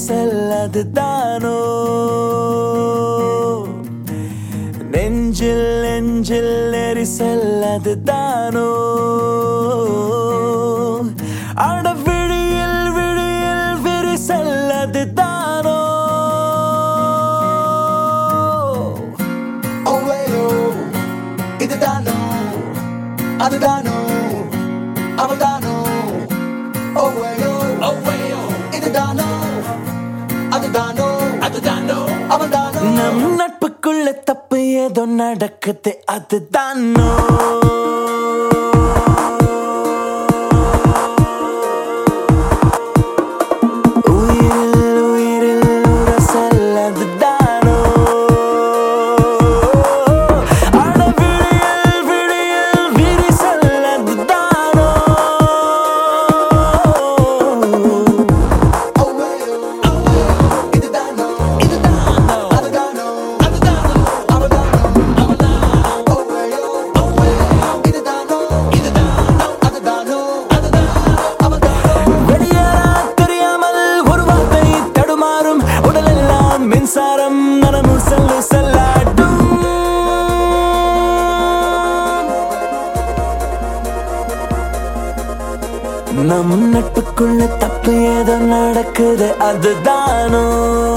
உரசல் அதுதானோ நெஞ்சில் நெஞ்சில் எரிசல் அதுதானோ அட விழியில் விழியில் விரிசல் அதுதானோ ஓவேயோ இதுதானோ அதுதானோ அவள்தானோ ஓவேயோ ஓவேயோ இதுதானோ அதுதானோ அதுதானோ அவள்தானோ நம் நட்புக்குள்ள தப்பு ஏதோ நடக்குது அதுதானோ உயிரில் உயிரில் உரசல் அதுதானோ அட விழியில் விழியில் விரிசல் அதுதானோ ஓவேயோ இதுதானோ இதுதானோ அதுதானோ அதுதானோ அவள்தானோ அவள்தானோ ஓவேயோ ஓவேயோ இதுதானோ இதுதானோ அதுதானோ அதுதானோ அவள்தானோ வெளியேறா தெரியாமல் ஒரு வார்த்தை தடுமாறும் உடலெல்லாம் மின்சாரம் நனமும் செல்லு செல்லாட்டும் நம் நட்புக்குள்ள தப்பு ஏதோ நடக்குது அதுதானோ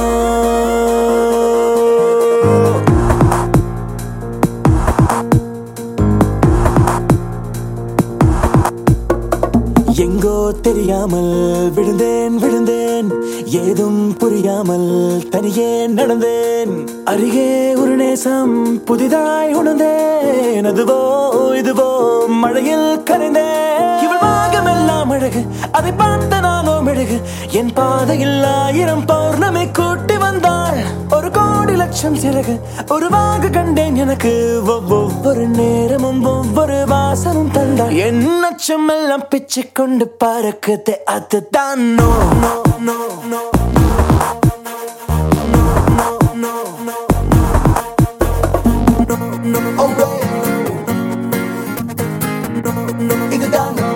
எங்கோ தெரியாமல் விழுந்தேன் விழுந்தேன் ஏதும் புரியாமல் தனியே நடந்தேன் அருகே ஒரு நேசம் புதிதாய் உணர்ந்தேன் அதுவோ இதுவோ மழையில் கரைந்தேன் இவள் பாகமெல்லாம் அழகு அதை பார்த்த நானோ மெழுகு என் பாதையில் ஆயிரம் பௌர்ணமி கூட்டி வந்தாள் ஒரு கோடி லட்சம் சிறகு உருவாக கண்டேன் எனக்கு ஒவ்- ஒவ்வொரு நேரமும் ஒவ்வொரு வாசமும் தந்தாள் என் அச்சம் எல்லாம் பிச்சு கொண்டு பறக்குது அதுதான் நோ நோ நோ நோ இதுதானோ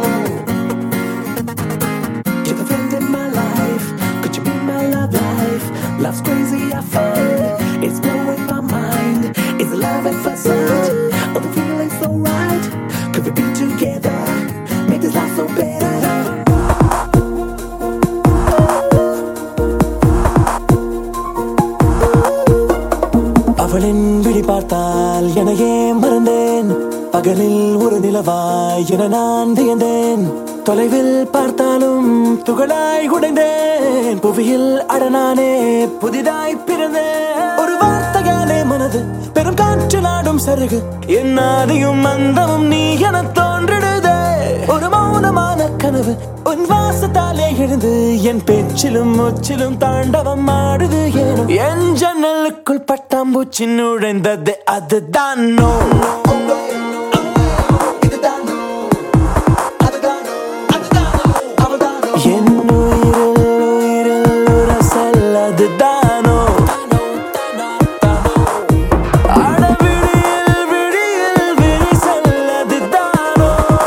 You're the friend in my life. Could you be my love life? Love's crazy, I find. It's blowing my mind. It's love at first sight. Oh, the feeling's so right. Could we be together? Make this life so better. அவளின் விழி பார்த்தால் எனையே மறந்தேன் பகலில் ஒரு நிலவாய் என நான் வியந்தேன் தொலைவில் பார்த்தாலும் துகளாய் உடைந்தேன் புவியில் அடனானே புதிதாய் பிறந்தேன் ஒரு வார்த்தையாலே மனது பெரும் காற்று நாடும் சருகு என் ஆதியும் மந்தமும் நீ என தோன்றிடுதே ஒரு மௌனமான கனவு உன் வாசத்தாலே எழுந்து என் பேச்சிலும் முச்சிலும் தாண்டவம் ஆடுது ஏனோ என் ஜன்னலுக்குள் பட்டாம்பூச்சி நுழைந்தது அதுதான் நோ இதுதானோ அதுதானோ அதுதானோ அவள்தானோ என் உயிரில் உயிரில் உரசல் அதுதானோ அட விழியில் விழியில் விரிசல் அதுதானோ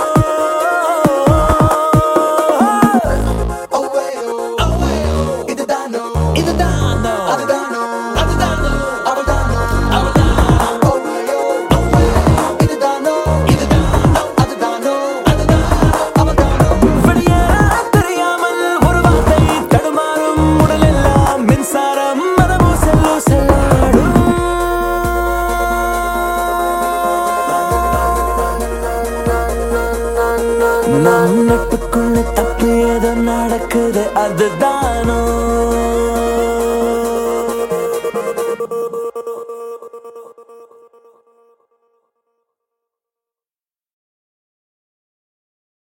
ஓவேயோ ஓவேயோ இதுதானோ இதுதானோ அதுதானோ அதுதானோ அவள்தானோ அவள்தானோ ஓவேயோ ஓவேயோ இதுதானோ இதுதானோ அதுதானோ அதுதானோ அவள்தானோ வெளியேற தெரியாமல் ஒரு வார்த்தை தடுமாறும் உடலெல்லாம் மின்சாரம் மனமோ செல்லோ செல்லாடும் நம் நட்புக்குள்ள தப்பு ஏதோ நடக்குது அதுதானோ